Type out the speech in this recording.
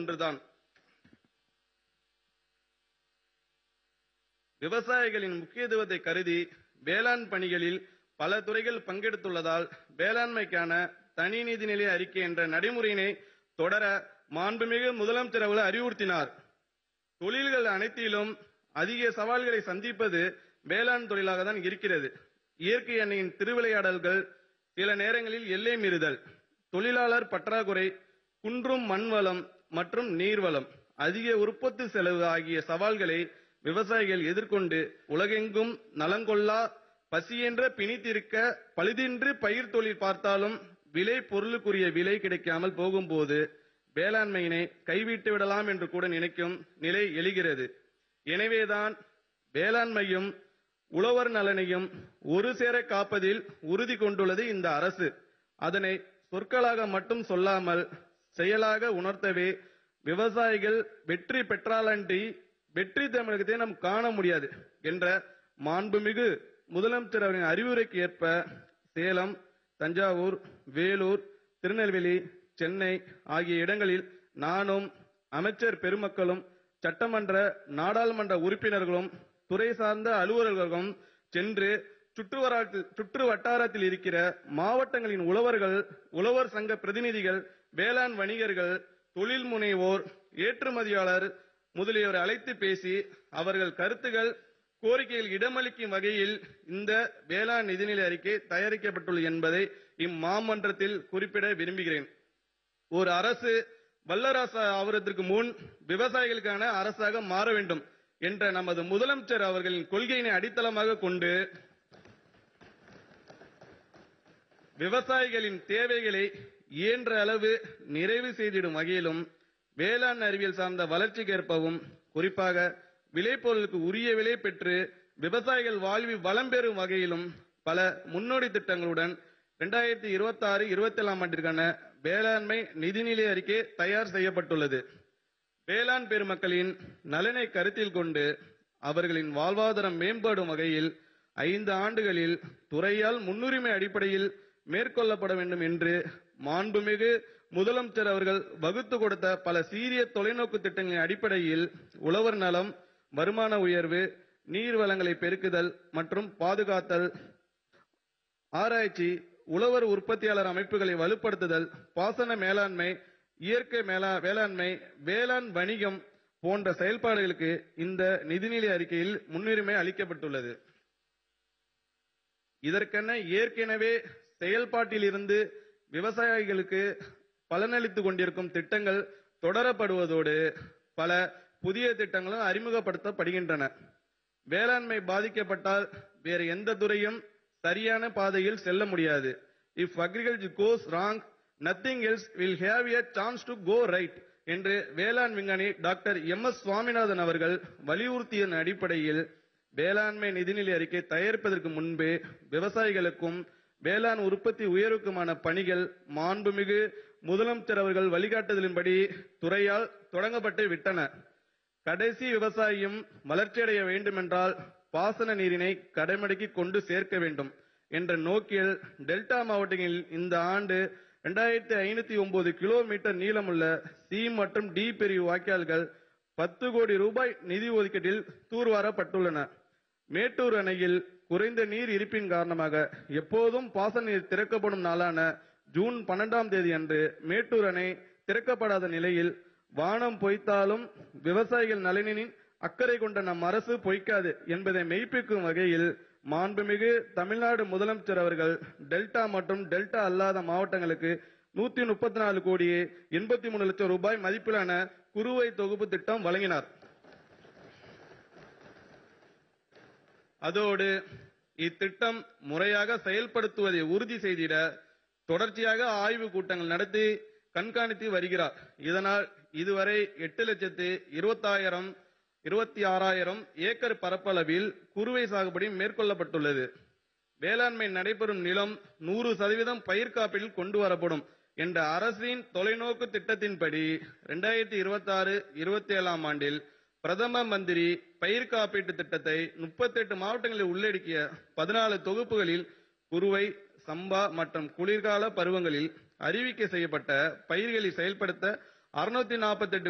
ஒன்றுதான் விவசாயிகளின் முக்கியத்துவத்தை கருதி வேளாண் பணிகளில் பல துறைகள் பங்கெடுத்துள்ளதால் வேளாண்மைக்கான தனி நிதிநிலை அறிக்கை என்ற நடைமுறையினை தொடர மாண்புமிகு முதலமைச்சர் அவர்கள் அறிவுறுத்தினார் தொழில்கள் அனைத்திலும் அதிக சவால்களை சந்திப்பது வேளாண் தொழிலாக தான் இருக்கிறது இயற்கை அன்னையின் திருவிளையாடல்கள் சில நேரங்களில் எல்லை மீறுதல் தொழிலாளர் பற்றாக்குறை குன்றும் மண்வளம் மற்றும் நீர்வளம் அதிக உற்பத்தி செலவு ஆகிய சவால்களை விவசாயிகள் எதிர்கொண்டு உலகெங்கும் நலங்கொள்ளா பசியென்ற பிணித்திருக்க பழுதின்றி பயிர் தொழில் பார்த்தாலும் விலை பொருளுக்குரிய விலை கிடைக்காமல் போகும்போது வேளாண்மையினை கைவிட்டு விடலாம் என்று கூட நினைக்கும் நிலை எழுகிறது எனவேதான் வேளாண்மையும் உழவர் நலனையும் ஒரு சேர காப்பதில் உறுதி கொண்டுள்ளது இந்த அரசு அதனை சொற்களாக மட்டும் சொல்லாமல் செயலாக உணர்த்தவே விவசாயிகள் வெற்றி பெற்றாலன்றி வெற்றி தமிழகத்தை நாம் காண முடியாது என்ற மாண்புமிகு முதலமைச்சர் அவரின் அறிவுரைக்கு ஏற்ப சேலம் தஞ்சாவூர் வேலூர் திருநெல்வேலி சென்னை ஆகிய இடங்களில் நானும் அமைச்சர் பெருமக்களும் சட்டமன்ற நாடாளுமன்ற உறுப்பினர்களும் துறை சார்ந்த அலுவலர்களும் சென்று சுற்றுவட்டாரத்தில் சுற்று வட்டாரத்தில் இருக்கிற மாவட்டங்களின் உழவர்கள் உழவர் சங்க பிரதிநிதிகள் வேளாண் வணிகர்கள் தொழில் முனைவோர் ஏற்றுமதியாளர் முதலியோரை அழைத்து பேசி அவர்கள் கருத்துகள் கோரிக்கையில் இடமளிக்கும் வகையில் இந்த வேளாண் நிதிநிலை அறிக்கை தயாரிக்கப்பட்டுள்ளது என்பதை இம்மாமன்றத்தில் குறிப்பிட விரும்புகிறேன் ஒரு அரசு வல்லரசு ஆவதற்கு முன் விவசாயிகளுக்கான அரசாக மாற வேண்டும் என்ற நமது முதலமைச்சர் அவர்களின் கொள்கையினை அடித்தளமாக கொண்டு விவசாயிகளின் தேவைகளை இயன்ற அளவு நிறைவு செய்திடும் வகையிலும் வேளாண் அறிவியல் சார்ந்த வளர்ச்சிக்கேற்பவும் குறிப்பாக விளைபொருளுக்கு உரிய விலை பெற்று விவசாயிகள் வாழ்வில் வளம் பெறும் வகையிலும் பல முன்னோடி திட்டங்களுடன் இரண்டாயிரத்தி இருபத்தி ஆறு இருபத்தி ஏழாம் ஆண்டிற்கான வேளாண்மை நிதிநிலை அறிக்கை தயார் செய்யப்பட்டுள்ளது வேளாண் பெருமக்களின் நலனை கருத்தில் கொண்டு அவர்களின் வாழ்வாதாரம் மேம்படும் வகையில் ஐந்து ஆண்டுகளில் துறையால் முன்னுரிமை அடிப்படையில் மேற்கொள்ளப்பட வேண்டும் என்று மாண்புமிகு முதலமைச்சர் அவர்கள் வகுத்து கொடுத்த பல சீரிய தொலைநோக்கு திட்டங்களின் அடிப்படையில் உழவர் நலம் வருமான உயர்வு நீர் வளங்களை பெருக்குதல் மற்றும் பாதுகாத்தல் ஆராய்ச்சி உழவர் உற்பத்தியாளர் அமைப்புகளை வலுப்படுத்துதல் பாசன மேலாண்மை இயற்கை மேலா வேளாண்மை வேளாண் வணிகம் போன்ற செயல்பாடுகளுக்கு இந்த நிதிநிலை அறிக்கையில் முன்னுரிமை அளிக்கப்பட்டுள்ளது இதற்கென ஏற்கனவே செயல்பாட்டில் இருந்து விவசாயிகளுக்கு பலனளித்துக் கொண்டிருக்கும் திட்டங்கள் தொடரப்படுவதோடு பல புதிய திட்டங்களும் அறிமுகப்படுத்தப்படுகின்றன வேளாண்மை பாதிக்கப்பட்டால் வேறு எந்த துறையும் சரியான பாதையில் செல்ல முடியாது if agriculture goes wrong nothing else will have a chance to go right என்று வேளாண் விஞ்ஞானி டாக்டர் எம் எஸ் சுவாமிநாதன் அவர்கள் வலியுறுத்திய அடிப்படையில் வேளாண்மை நிதிநிலை அறிக்கை தயாரிப்பதற்கு முன்பே விவசாயிகளுக்கும் வேளாண் உற்பத்தி உயர்வுக்குமான பணிகள் மாண்புமிகு முதலமைச்சர் அவர்கள் வழிகாட்டுதலின்படி துறையால் தொடங்கப்பட்டு விட்டன கடைசி விவசாயியும் வளர்ச்சியடைய வேண்டுமென்றால் பாசன நீரினை கடைமடைக்கு கொண்டு சேர்க்க வேண்டும் என்ற நோக்கில் டெல்டா மாவட்டங்களில் இந்த ஆண்டு இரண்டாயிரத்தி ஐநூத்தி ஒன்பது கிலோமீட்டர் நீளமுள்ள சி மற்றும் டி பிரிவு வாய்க்கால்கள் பத்து கோடி ரூபாய் நிதி ஒதுக்கீட்டில் தூர்வாரப்பட்டுள்ளன மேட்டூர் அணையில் குறைந்த நீர் இருப்பின் காரணமாக எப்போதும் பாசன நீர் திறக்கப்படும் நாளான ஜூன் பன்னெண்டாம் தேதி அன்று மேட்டூர் அணை திறக்கப்படாத நிலையில் வானம் பொய்த்தாலும் விவசாயிகள் நலனின் அக்கறை கொண்ட நம் அரசு பொய்க்காது என்பதை மெய்ப்பிக்கும் வகையில் மாண்புமிகு தமிழ்நாடு முதலமைச்சர் அவர்கள் டெல்டா மற்றும் டெல்டா அல்லாத மாவட்டங்களுக்கு நூத்தி முப்பத்தி நாலு கோடியே எண்பத்தி மூணு லட்சம் ரூபாய் மதிப்பிலான குறுவை தொகுப்பு திட்டம் வழங்கினார் அதோடு இத்திட்டம் முறையாக செயல்படுத்துவதை உறுதி செய்திட தொடர்ச்சியாக ஆய்வு கூட்டங்கள் நடத்தி கண்காணித்து வருகிறார் இதனால் இதுவரை எட்டு லட்சத்து இருபத்தாயிரம் இருபத்தி ஆறாயிரம் ஏக்கர் பரப்பளவில் குறுவை சாகுபடி மேற்கொள்ளப்பட்டுள்ளது வேளாண்மை நடைபெறும் நிலம் நூறு சதவீதம் பயிர் காப்பீட்டில் கொண்டு வரப்படும் என்ற அரசின் தொலைநோக்கு திட்டத்தின்படி இரண்டாயிரத்தி இருபத்தி ஆறு இருபத்தி ஏழாம் ஆண்டில் பிரதம மந்திரி பயிர் காப்பீட்டு திட்டத்தை முப்பத்தெட்டு மாவட்டங்களில் உள்ளடக்கிய பதினாலு தொகுப்புகளில் குறுவை சம்பா மற்றும் குளிர்கால பருவங்களில் அறிவிக்கை செய்யப்பட்ட பயிர்களை செயல்படுத்த அறுநூத்தி நாற்பத்தெட்டு